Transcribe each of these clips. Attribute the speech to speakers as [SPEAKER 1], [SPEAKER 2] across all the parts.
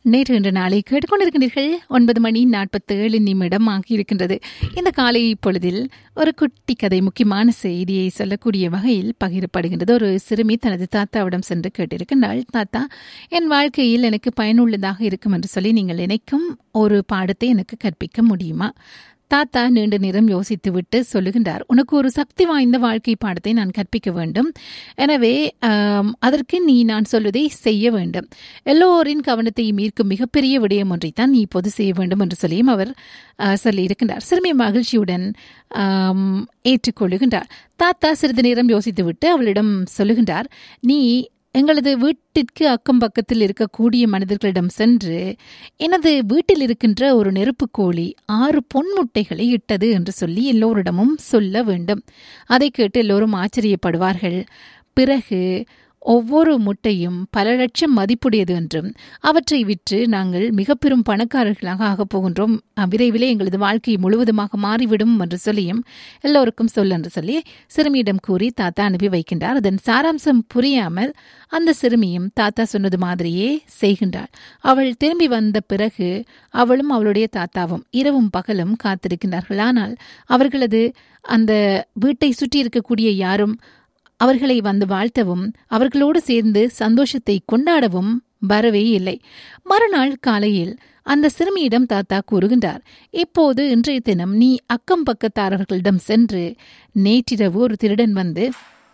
[SPEAKER 1] நேற்று இன்று நாளை கேட்டுக்கொண்டிருக்கின்றீர்கள் ஒன்பது மணி நாற்பத்தேழு நிமிடம் ஆகியிருக்கின்றது இந்த காலை பொழுதில் ஒரு குட்டி கதை முக்கியமான செய்தியை சொல்லக்கூடிய வகையில் பகிரப்படுகின்றது ஒரு சிறுமி தனது தாத்தாவிடம் சென்று கேட்டிருக்கின்றாள் தாத்தா என் வாழ்க்கையில் எனக்கு பயனுள்ளதாக இருக்கும் என்று சொல்லி நீங்கள் நினைக்கும் ஒரு பாடத்தை எனக்கு கற்பிக்க முடியுமா தாத்தா நீண்ட நேரம் யோசித்துவிட்டு சொல்லுகின்றார் உனக்கு ஒரு சக்தி வாய்ந்த வாழ்க்கை பாடத்தை நான் கற்பிக்க வேண்டும் எனவே ஆம், அதற்கு நீ நான் சொல்வதை செய்ய வேண்டும் எல்லோரின் கவனத்தை ஈர்க்கும் மிகப்பெரிய விடயம் ஒன்றைத்தான் நீ இப்போது செய்ய வேண்டும் என்று சொல்லியும் அவர் ஆ, சொல்லியிருக்கின்றார் சிறுமி மகிழ்ச்சியுடன் ஆம், ஏற்றுக்கொள்ளுகின்றார் தாத்தா சிறிது நேரம் யோசித்துவிட்டு அவளிடம் சொல்லுகின்றார் நீ எங்களது வீட்டிற்கு அக்கம் பக்கத்தில் இருக்கக்கூடிய மனிதர்களிடம் சென்று எனது வீட்டில் இருக்கின்ற ஒரு நெருப்பு கோழி ஆறு பொன் முட்டைகளை இட்டது என்று சொல்லி எல்லோரிடமும் சொல்ல வேண்டும் அதை கேட்டு எல்லோரும் ஆச்சரியப்படுவார்கள் பிறகு ஒவ்வொரு முட்டையும் பல லட்சம் மதிப்புடையது என்றும் அவற்றை விற்று நாங்கள் மிக பெரும் பணக்காரர்களாக ஆகப் போகின்றோம் அஹ், விரைவிலே எங்களது வாழ்க்கை முழுவதுமாக மாறிவிடும் என்று சொல்லியும் எல்லோருக்கும் சொல் என்று சொல்லி சிறுமியிடம் கூறி தாத்தா அனுப்பி வைக்கின்றார் அதன் சாராம்சம் புரியாமல் அந்த சிறுமியும் தாத்தா சொன்னது மாதிரியே செய்கின்றாள் அவள் திரும்பி வந்த பிறகு அவளும் அவளுடைய தாத்தாவும் இரவும் பகலும் காத்திருக்கின்றார்கள் ஆனால் அவர்களது அந்த வீட்டை சுற்றி இருக்கக்கூடிய யாரும் அவர்களை வந்து வாழ்த்தவும் அவர்களோடு சேர்ந்து சந்தோஷத்தை கொண்டாடவும் வரவே இல்லை மறுநாள் காலையில் அந்த சிறுமியிடம் தாத்தா கூறுகின்றார் இப்போது இன்றைய தினம் நீ அக்கம் பக்கத்தாரர்களிடம் சென்று நேற்றிரவு ஒரு திருடன் வந்து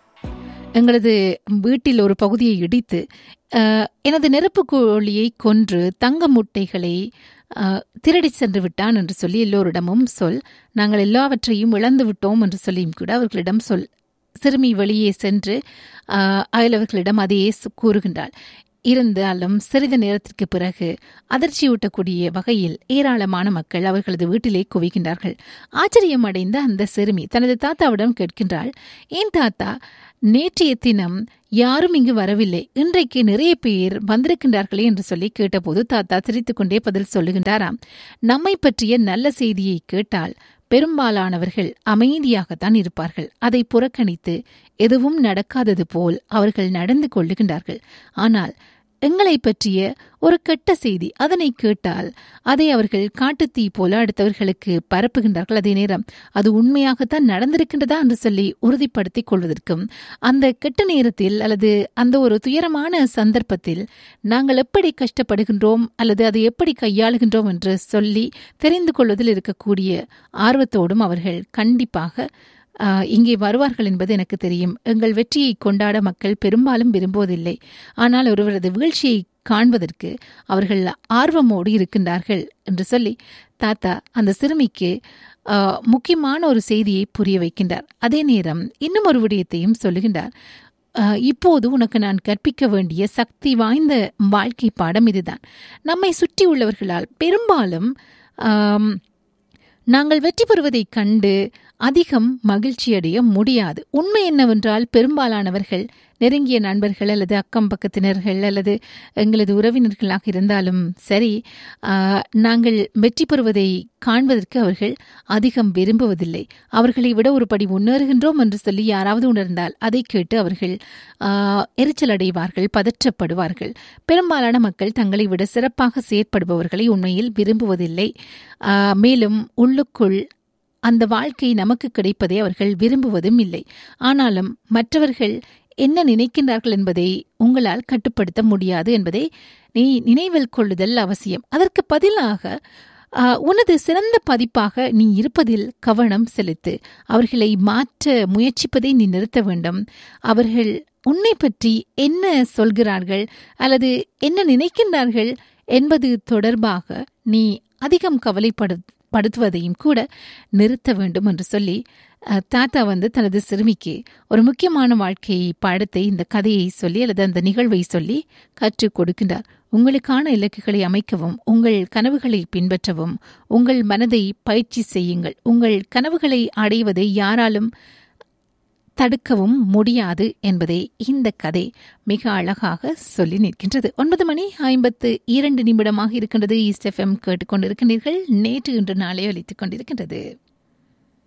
[SPEAKER 1] எங்களது வீட்டில் ஒரு பகுதியை இடித்து அஹ், எனது நெருப்பு கோழியை கொன்று தங்க முட்டைகளை அஹ், திருடிச் சென்று விட்டான் என்று சொல்லி எல்லோரிடமும் சொல் நாங்கள் எல்லாவற்றையும் இழந்து விட்டோம் என்று சொல்லியும் கூட அவர்களிடம் சொல் சிறுமி வெளியே சென்று ஆஹ், அயலவர்களிடம் அதையே சு- கூறுகின்றாள் இருந்தாலும் சிறிது நேரத்திற்கு பிறகு அதிர்ச்சியூட்டக்கூடிய வகையில் ஏராளமான மக்கள் அவர்களது வீட்டிலே குவிக்கின்றார்கள் ஆச்சரியம் அடைந்த அந்த சிறுமி தனது தாத்தாவிடம் கேட்கின்றாள் ஏன் தாத்தா நேற்றைய தினம் யாரும் இங்கு வரவில்லை இன்றைக்கு நிறைய பேர் வந்திருக்கின்றார்களே என்று சொல்லி கேட்டபோது தாத்தா சிரித்துக்கொண்டே பதில் சொல்லுகின்றாராம் நம்மை பற்றிய நல்ல செய்தியை கேட்டால் பெரும்பாலானவர்கள் அமைதியாகத்தான் இருப்பார்கள் அதை புறக்கணித்து எதுவும் நடக்காதது போல் அவர்கள் நடந்து கொள்ளுகின்றார்கள் ஆனால் எங்களை பற்றிய ஒரு கெட்ட செய்தி அதனை கேட்டால் அதை அவர்கள் காட்டுத்தீ போல அடுத்தவர்களுக்கு பரப்புகின்றார்கள் அதே நேரம் அது உண்மையாகத்தான் நடந்திருக்கின்றதா என்று சொல்லி உறுதிப்படுத்திக் கொள்வதற்கும் அந்த கெட்ட நேரத்தில் அல்லது அந்த ஒரு துயரமான சந்தர்ப்பத்தில் நாங்கள் எப்படி கஷ்டப்படுகின்றோம் அல்லது அதை எப்படி கையாளுகின்றோம் என்று சொல்லி தெரிந்து கொள்வதில் இருக்கக்கூடிய ஆர்வத்தோடும் அவர்கள் கண்டிப்பாக ஆஹ், இங்கே வருவார்கள் என்பது எனக்கு தெரியும் எங்கள் வெற்றியை கொண்டாட மக்கள் பெரும்பாலும் விரும்புவதில்லை ஆனால் ஒருவரது வீழ்ச்சியை காண்பதற்கு அவர்கள் ஆர்வமோடு இருக்கின்றார்கள் என்று சொல்லி தாத்தா அந்த சிறுமிக்கு ஆஹ், முக்கியமான ஒரு செய்தியை புரிய வைக்கின்றார் அதே நேரம் இன்னும் ஒரு விடயத்தையும் சொல்லுகின்றார் ஆஹ், இப்போது உனக்கு நான் கற்பிக்க வேண்டிய சக்தி வாய்ந்த வாழ்க்கை பாடம் இதுதான் நம்மை சுற்றி உள்ளவர்களால் பெரும்பாலும் ஆம், நாங்கள் வெற்றி பெறுவதைக் கண்டு அதிகம் மகிழ்ச்சியடைய முடியாது உண்மை என்னவென்றால் பெரும்பாலானவர்கள் நெருங்கிய நண்பர்கள் அல்லது அக்கம் பக்கத்தினர்கள் அல்லது எங்களது உறவினர்களாக இருந்தாலும் சரி ஆஹ், நாங்கள் வெற்றி பெறுவதை காண்பதற்கு அவர்கள் அதிகம் விரும்புவதில்லை அவர்களை விட ஒரு படி முன்னேறுகின்றோம் என்று சொல்லி யாராவது உணர்ந்தால் அதை கேட்டு அவர்கள் ஆஹ், எரிச்சல் அடைவார்கள் பதற்றப்படுவார்கள் பெரும்பாலான மக்கள் தங்களை விட சிறப்பாக செயற்படுபவர்களை உண்மையில் விரும்புவதில்லை ஆஹ், மேலும் உள்ளுக்குள் அந்த வாழ்க்கை நமக்கு கிடைப்பதை அவர்கள் விரும்புவதும் இல்லை ஆனாலும் மற்றவர்கள் என்ன நினைக்கின்றார்கள் என்பதை உங்களால் கட்டுப்படுத்த முடியாது என்பதை நீ நினைவில் கொள்ளுதல் அவசியம் அதற்கு பதிலாக ஆஹ், உனது சிறந்த பதிப்பாக நீ இருப்பதில் கவனம் செலுத்து அவர்களை மாற்ற முயற்சிப்பதை நீ நிறுத்த வேண்டும் அவர்கள் உன்னை பற்றி என்ன சொல்கிறார்கள் அல்லது என்ன நினைக்கின்றார்கள் என்பது தொடர்பாக நீ அதிகம் கவலைப்படு படுத்துவதையும் கூட நிறுத்த வேண்டும் என்று சொல்லி அஹ், தாத்தா வந்து தனது சிறுமிக்கு ஒரு முக்கியமான வாழ்க்கை பாடத்தை இந்த கதையை சொல்லி அல்லது அந்த நிகழ்வை சொல்லி கற்றுக் கொடுக்கின்றார் உங்களுக்கான இலக்குகளை அமைக்கவும் உங்கள் கனவுகளை பின்பற்றவும் உங்கள் மனதை பயிற்சி செய்யுங்கள் உங்கள் கனவுகளை அடைவதை யாராலும் தடுக்கவும் முடியாது என்பதை இந்த கதை மிக அழகாக சொல்லி நிற்கின்றது ஒன்பது மணி ஐம்பத்து இரண்டு நிமிடமாக இருக்கின்றது ஈஸ்ட் எஃப்எம் கேட்டுக்கொண்டிருக்கின்றீர்கள் நேற்று இன்று நாளே ஒலித்துக் கொண்டிருக்கின்றது